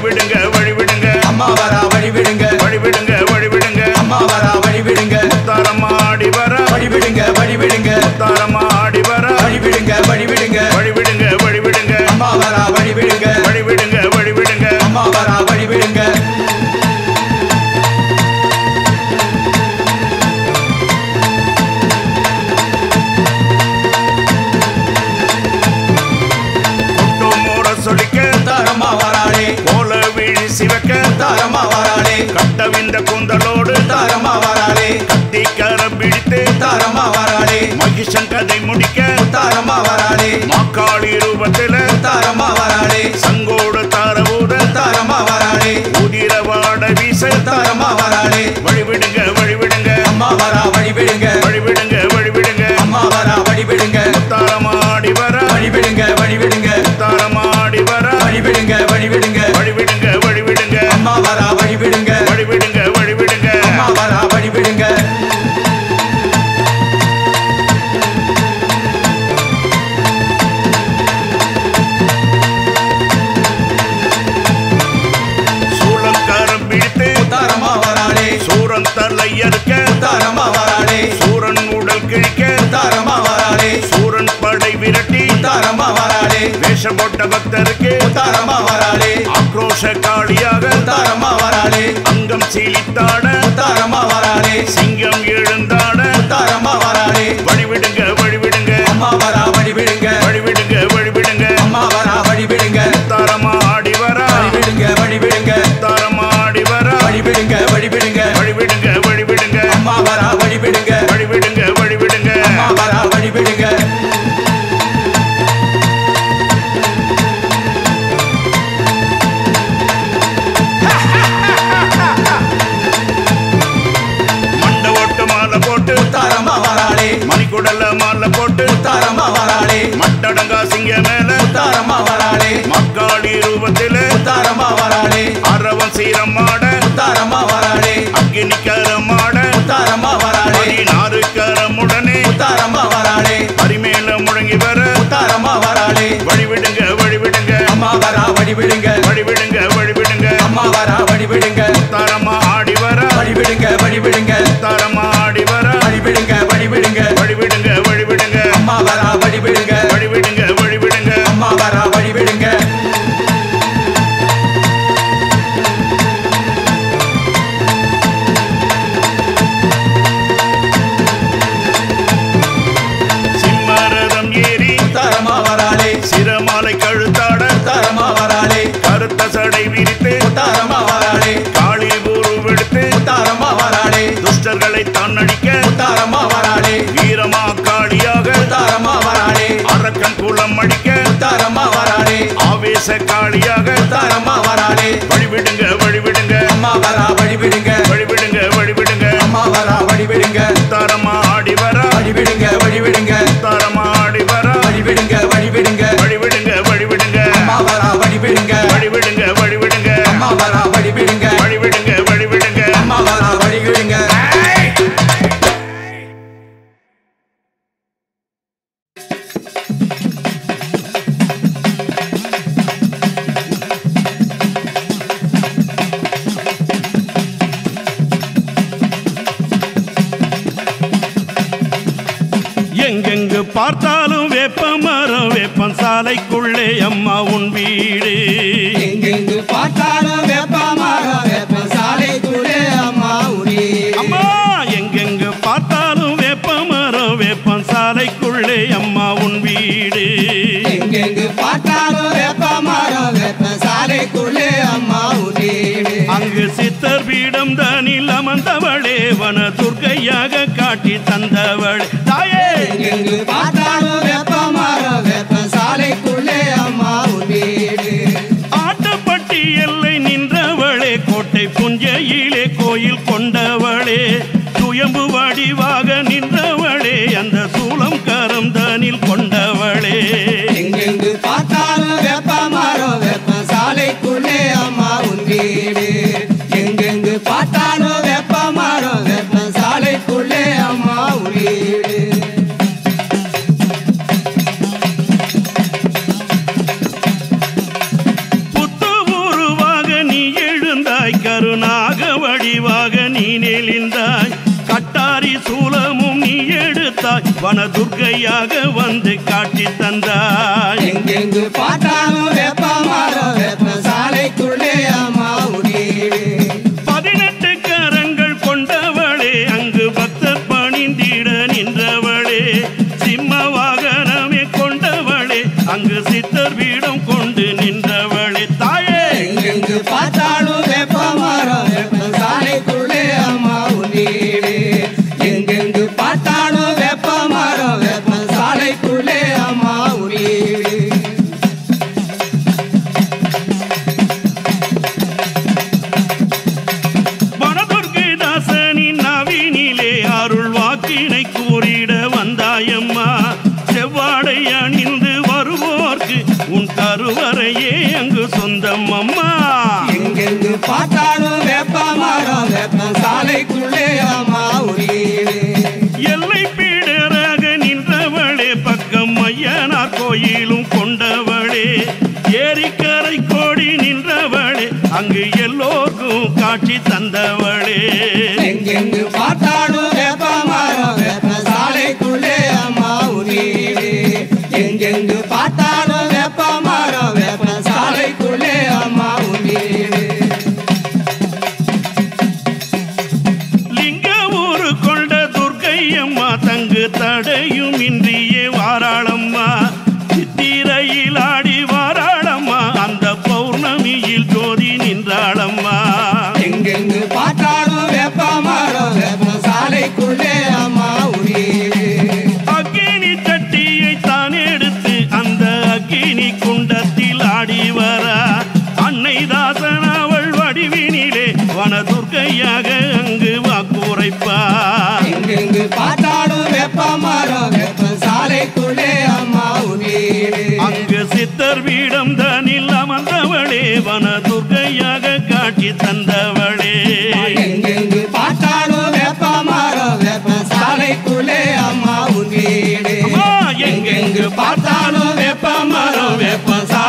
வழிவிடுங்க வழிவிடுங்க அம்மா வரா வழிவிடுங்க வழிவிடுங்க வழிவிடுங்க அம்மா வரா வழிவிடுங்க தரமாடி வர வழிவிடுங்க வழிவிடுங்க தரமாடி வர வழிவிடுங்க வழிவிடுங்க வழிவிடுங்க வழிவிடுங்க அம்மா வரா வழிவிடுங்க வழிவிடுங்க வழிவிடுங்க அம்மா வரா வழிவிடுங்க கொட்டு மூட சொலிக்க தாரம்மா வராளே போல விழி சிவக்க தாரம்மா வராளே கட்டவிந்த கூந்தலோடு தாரம்மா வராளே கத்திக்கர பிடித்து தாரம்மா வராளே மகிஷன் கதை முடிக்க தாரம்மா வராளே மாக்காளி ரூபத்தில தாரம்மா வராளே சங்கோடு தாரபூத தாரம்மா வராளே உதிர வாட வீச தாரம்மா வராளே வழிவிடுங்க வழிவிடுங்க அம்மா வரா வழிவிடுங்க வழிவிடுங்க வழிவிடுங்க அம்மா வரா வழிவிடுங்க தாரமாடி வர வழிவிடுங்க வழிவிடுங்க தாரமாடி வர வழிவிடுங்க வழிவிடுங்க வழிவிடுங்க வழிவிடுங்க அம்மா வரா வழிவிடுங்க வழிவிடுங்க வழிவிடுங்க அம்மா வரா வழிவிடுங்க சூளங்காரம் பிடித்து தாரம்மா வராளே சூரன் தலை அறுக்க தாரம்மா வராளே சூரன் உடல் கிழிக்க தாரம்மா வராளே சூரன் படை விரட்டி தாரம்மா வராளே வேஷம் போட்ட பக்தருக்கு தாரம்மா வராளே ஆக்ரோஷ காளியாக தாரம்மா வராளே அங்கம் சீலித்தாட தாரம்மா வராளே சிங்கம் எழுந்தாட தாரம்மா வராளே வழிவிடுங்க வழிவிடுங்க அம்மா வரா வழிவிடுங்க வழிவிடுங்க வழிவிடுங்க அம்மா வரா வழிவிடுங்க தாரமாடி வர வழிவிடுங்க வழிவிடுங்க தாரமாடி வர வழிவிடுங்க வழிவிடுங்க வழிவிடுங்க வழிவிடுங்க அம்மா வரா வழிவிடுங்க வழிவிடுங்க வழிவிடுங்க அம்மா வரா வழிவிடுங்க மண்ட ஓட்டு மாலை போட்டு தாரம்மா வராளே மணிக்குடல மாலை போட்டு தாரம்மா வராளே மட்டடங்கா சிங்க மேல தாரம்மா வராளே மக்காளி ரூபத்தில தாரம்மா வராளே அரவன் சீரம் மாட தாரம்மா வராளே அக்கினி கரமாட தாரம்மா வராளே பதினாறு கரமுடனே தாரம்மா வராளே பரிமேல முழங்கி வர தாரம்மா வராளே வழிவிடுங்க வழிவிடுங்க அம்மா வரா வழிவிடுங்க வழிவிடுங்க வழிவிடுங்க அம்மா வரா வழிவிடுங்க தரமா ஆடி வர வழிவிடுங்க வழிவிடுங்க தரமா ஆடி வர வழிவிடுங்க வழிவிடுங்க வழிவிடுங்க வழிவிடுங்க அம்மா வரா வழிவிடுங்க வழிவிடுங்க வழிவிடுங்க அம்மா வரா வழிவிடுங்க சிம்மரதம் ஏறி தாரம்மா வராளே சிரமாலை கழுத்தாட தாரம்மா வராளே கருத்த சடை விரித்து தாரம்மா வராளே காளி குருவெடுத்து தாரம்மா வராளே துஷ்டர்களை தன்னடிக்க தாரம்மா வராளே வீரமா காளியாக தாரம்மா வராளே அரக்கன் குளம் அடிக்க தாரம்மா வராளே ஆவேச காளியாக தாரம்மா வராளே வழிவிடுங்க வழிவிடுங்க அம்மா வரா வழிவிடுங்க வழிவிடுங்க வழிவிடுங்க அம்மா வரா வழிவிடுங்க தரமா ஆடி வர வழிவிடுங்க வழிவிடுங்க தரமா ஆடி வர வழிவிடுங்க வழிவிடுங்க வழிவிடுங்க வழிவிடுங்க அம்மா வரா வழிவிடுங்க வழிவிடுங்க வழிவிடுங்க அம்மா வரா வழிவிடுங்க வழிவிடுங்க வழிவிடுங்க அம்மா வரா வழிவிடுங்க எங்கெங்கு பார்த்தாலும் வேப்ப மரம் வேப்பம் சாலைக்குள்ளே அம்மா உன் வீடு எங்கெங்கு பார்த்தாலும் வெப்ப மரம் வெப்ப சாலைக்குள்ளே அம்மா உரி அம்மா எங்கெங்கு பார்த்தாலும் வேப்ப மரம் வேப்பம் சாலைக்குள்ளே அம்மா உன் வீடு எங்கெங்கு பார்த்தாலும் வெப்ப மரம் வெப்ப சாலைக்குள்ளே அம்மா உரி அங்கு சித்தர் பீடம் தானில் அமர்ந்தவளே வன துர்க்கையாக காட்டி தந்தவள் தாயே எங்கெங்கு பார்த்தாலும் வெப்ப மரம் வெப்ப சாலைக்குள்ளே அம்மா உரி ஆட்டப்பட்டி எல்லை நின்றவளே கோட்டை புஞ்சையிலே கோயில் கொண்டவளே துயம்பு வடிவாக நின்றவளே அந்த சூலம் கரம் தானில் கொண்டவளே எங்கெங்கு பார்த்தாலும் வெப்ப மரம் வெப்ப சாலைக்குள்ளே அம்மா உன் வீடு எங்கெங்கு பார்த்தாலும் வெப்ப மரம் வெப்ப சாலைக்குள்ளே அம்மா உன் வீடு புத்து உருவாக வனதுர்க்கையாக வந்து காட்சி தந்தாய் எங்கெங்கு பார்த்தாலும் வேப்ப மரம் வேப்ப சாலைக்குள்ளே அம்மா உடீடு பதினெட்டு கரங்கள் கொண்டவளே அங்கு பக்தர் பணிந்திட நின்றவளே சிம்ம வாகனமே கொண்டவளே அங்கு சித்தர் வீடம் கொண்டு நின்றவளே தாயே எங்கெங்கு பார்த்தாலும் வேப்ப மரம் வேப்ப சாலைக்குள்ளே அம்மா உடீடு எங்கெங்கு பார்த்தாலும் வேப்ப மரம் வேப்ப சாலைக்குள்ளே அம்மா உடீடு வனதுர்க்கை தாசனின் நவீனிலே அருள் வாக்கினை கூறிட வந்தாயம்மா செவ்வாடை அணிந்து வருவோர்க்கு உன் கருவறையே அங்கு சொந்தம் அம்மா எங்கெங்கு பார்த்தாலும் வேப்ப மரம் வேப்ப சாலைக்குள்ளே அம்மா உடீடு எல்லை பீடராக நின்றவளே பக்கம் ஐயனார் கோயிலும் கொண்டவளே ஏரிக்கரை கோடி நின்றவளே அங்கு எல்லோருக்கும் காட்சி தந்தவளே எங்கெங்கு பார்த்தாலும் வேப்ப மரம் வேப்ப சாலைக்குள்ளே அம்மா உடீடு எங்கெங்கு பார்த்தாலும் வேப்ப மரம் வேப்ப சாலைக்குள்ளே அம்மா உடீடு லிங்க ஊரு கொண்ட துர்க்கை அம்மா தங்கு தடையும் இன்றியே வாராளம்மா சித்திரையில் ஆடி வாராளம்மா அந்த பௌர்ணமியில் ஜோதி நின்றாளம்மா எங்கெங்கு பார்த்தாலும் வேப்ப மரம் வேப்ப சாலைக்குள்ளே அம்மா உடீடு அக்கினி சட்டியை தான் எடுத்து அந்த அக்கினி குண்டத்தில் ஆடி வர அன்னை தாசன் அவள் வடிவினிலே வனதுர்க்கையாக அங்கு வாக்குரைப்பார் எங்கெங்கு பார்த்தாலும் வேப்ப மரம் வேப்ப சாலைக்குள்ளே அம்மா உடீடு அங்கு சித்தர் வீடம் தனில் அமர்ந்தவளே வனதுர்க்கையாக காட்சி தந்தவளே எங்கெங்கு பார்த்தாலும் வேப்ப மரம் வேப்ப சாலைக்குள்ளே அம்மா உன் வீடு அம்மா, எங்கெங்கு பார்த்தாலும் வேப்ப மரம் வேப்ப